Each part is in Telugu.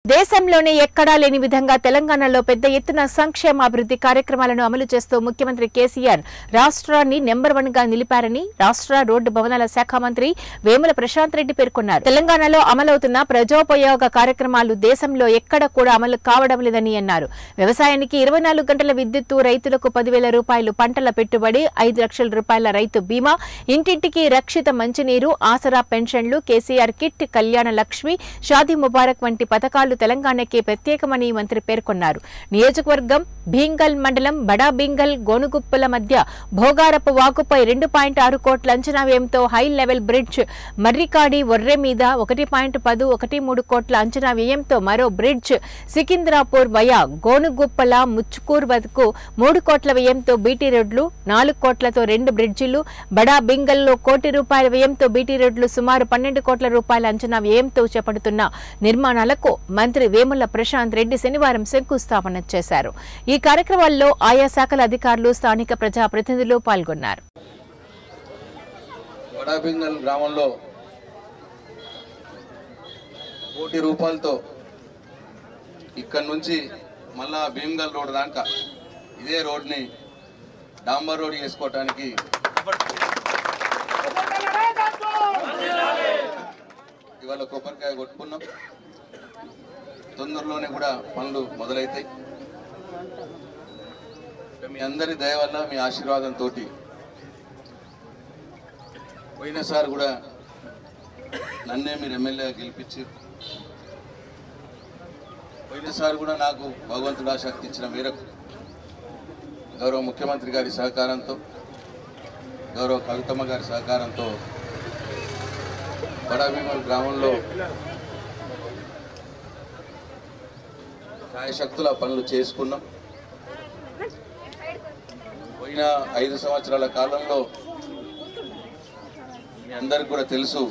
దేశంలోనే ఎక్కడా లేని విధంగా తెలంగాణలో పెద్ద ఎత్తున సంక్షేమ అభివృద్ధి కార్యక్రమాలను అమలు చేస్తూ ముఖ్యమంత్రి కేసీఆర్ రాష్ట్రాన్ని నెంబర్ వన్ గా నిలిపారని రాష్ట్ర రోడ్డు భవనాల శాఖ మంత్రి వేముల ప్రశాంత్ రెడ్డి పేర్కొన్నారు తెలంగాణలో అమలవుతున్న ప్రజోపయోగ కార్యక్రమాలు దేశంలో ఎక్కడ కూడా అమలు కావడం లేదని అన్నారు వ్యవసాయానికి ఇరవై నాలుగు గంటల విద్యుత్తు రైతులకు పదివేల రూపాయలు పంటల పెట్టుబడి ఐదు లక్షల రూపాయల రైతు బీమా ఇంటింటికి రక్షిత మంచినీరు ఆసరా పెన్షన్లు కేసీఆర్ కిట్ కళ్యాణ లక్ష్మి షాదీ ముబారక్ వంటి పథకాలు తెలంగాణకే ప్రత్యేకమని మంత్రి పేర్కొన్నారు నియోజకవర్గం భీంగల్ మండలం బడా భీంగల్ గోనుగుప్పల మధ్య భోగారపు వాగుపై రెండు పాయింట్ ఆరు కోట్ల అంచనా వ్యయంతో హై లెవెల్ బ్రిడ్జ్ మర్రికాడి ఒర్రె మీద ఒకటి పాయింట్ పదు ఒకటి మూడు కోట్ల అంచనా వ్యయంతో మరో బ్రిడ్జ్ సికింద్రాపూర్ వయా గోనుగుప్పల ముచ్చుకూర్ వరకు మూడు కోట్ల వ్యయంతో బీటీ రోడ్లు నాలుగు కోట్లతో రెండు బ్రిడ్జిలు బడా బింగల్లో కోటి రూపాయల వ్యయంతో బీటీ రోడ్లు సుమారు పన్నెండు కోట్ల రూపాయల అంచనా వ్యయంతో చేపడుతున్న నిర్మాణాలకు మంత్రి వేముల ప్రశాంత్ రెడ్డి శనివారం శంకుస్థాపన చేశారు ఈ కార్యక్రమాల్లో ఆయా శాఖల అధికారులు స్థానిక ప్రజాప్రతినిధులు పాల్గొన్నారు వడాబింగల్ గ్రామంలో కోటి రూపాయలతో ఇక్కడ నుంచి మళ్ళా భీమ్గల్ రోడ్ దాకా ఇదే రోడ్ని డాంబర్ రోడ్ చేసుకోవటానికి ఇవాళ కొబ్బరికాయ కొట్టుకున్నాం తొందరలోనే కూడా పనులు మొదలవుతాయి మీ అందరి దయ వల్ల మీ ఆశీర్వాదంతో పోయినసారి కూడా నన్నే మీరు ఎమ్మెల్యేగా గెలిపించి పోయినసారి కూడా నాకు భగవంతుడు ఆ శక్తి ఇచ్చిన మేరకు గౌరవ ముఖ్యమంత్రి గారి సహకారంతో గౌరవ కవితమ్మ గారి సహకారంతో బడాభీమల్ గ్రామంలో శాయశక్తుల పనులు చేసుకున్నాం పోయిన ఐదు సంవత్సరాల కాలంలో మీ అందరికి కూడా తెలుసు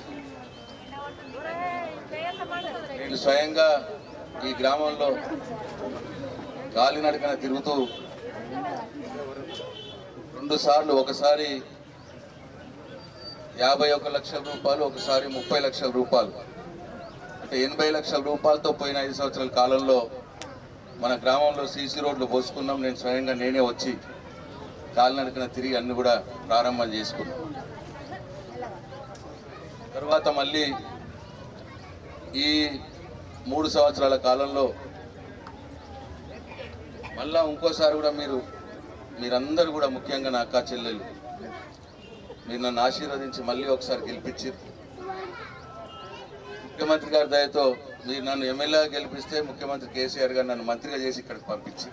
నేను స్వయంగా ఈ గ్రామంలో కాలినడకన తిరుగుతూ రెండు సార్లు ఒకసారి యాభై ఒక లక్షల రూపాయలు ఒకసారి ముప్పై లక్షల రూపాయలు అంటే ఎనభై లక్షల రూపాయలతో పోయిన ఐదు సంవత్సరాల కాలంలో మన గ్రామంలో సీసీ రోడ్లు పోసుకున్నాం నేను స్వయంగా నేనే వచ్చి కాలినడకన తిరిగి అన్ని కూడా ప్రారంభం చేసుకున్నాం తర్వాత మళ్ళీ ఈ మూడు సంవత్సరాల కాలంలో మళ్ళా ఇంకోసారి కూడా మీరు మీరందరూ కూడా ముఖ్యంగా నా అక్క చెల్లెలు మీరు నన్ను ఆశీర్వదించి మళ్ళీ ఒకసారి గెలిపించి ముఖ్యమంత్రి గారి దయతో మీరు నన్ను ఎమ్మెల్యేగా గెలిపిస్తే ముఖ్యమంత్రి కేసీఆర్ గారు నన్ను మంత్రిగా చేసి ఇక్కడికి పంపించి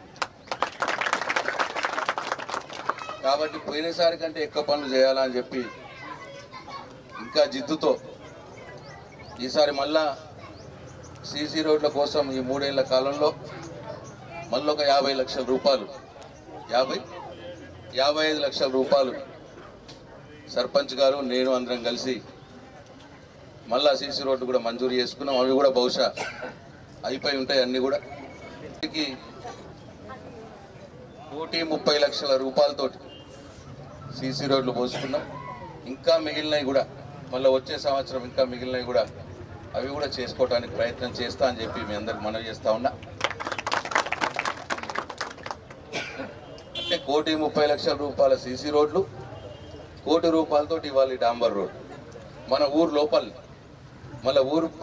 కాబట్టి పోయినసారి కంటే ఎక్కువ పనులు చేయాలని చెప్పి ఇంకా జిద్దుతో ఈసారి మళ్ళా సీసీ రోడ్ల కోసం ఈ మూడేళ్ల కాలంలో మళ్ళీ ఒక యాభై లక్షల రూపాయలు యాభై యాభై ఐదు లక్షల రూపాయలు సర్పంచ్ గారు నేను అందరం కలిసి మళ్ళా సీసీ రోడ్డు కూడా మంజూరు చేసుకున్నాం అవి కూడా బహుశా అయిపోయి ఉంటాయి అన్నీ కూడా వీటికి కోటి ముప్పై లక్షల రూపాయలతోటి సీసీ రోడ్లు పోసుకున్నాం ఇంకా మిగిలినవి కూడా మళ్ళీ వచ్చే సంవత్సరం ఇంకా మిగిలినవి కూడా అవి కూడా చేసుకోవడానికి ప్రయత్నం చేస్తా అని చెప్పి మీ అందరికి మనవి చేస్తా ఉన్నా అంటే కోటి ముప్పై లక్షల రూపాయల సీసీ రోడ్లు కోటి రూపాయలతోటి ఇవ్వాలి డాంబర్ రోడ్ మన ఊరు లోపల మళ్ళీ ఊరు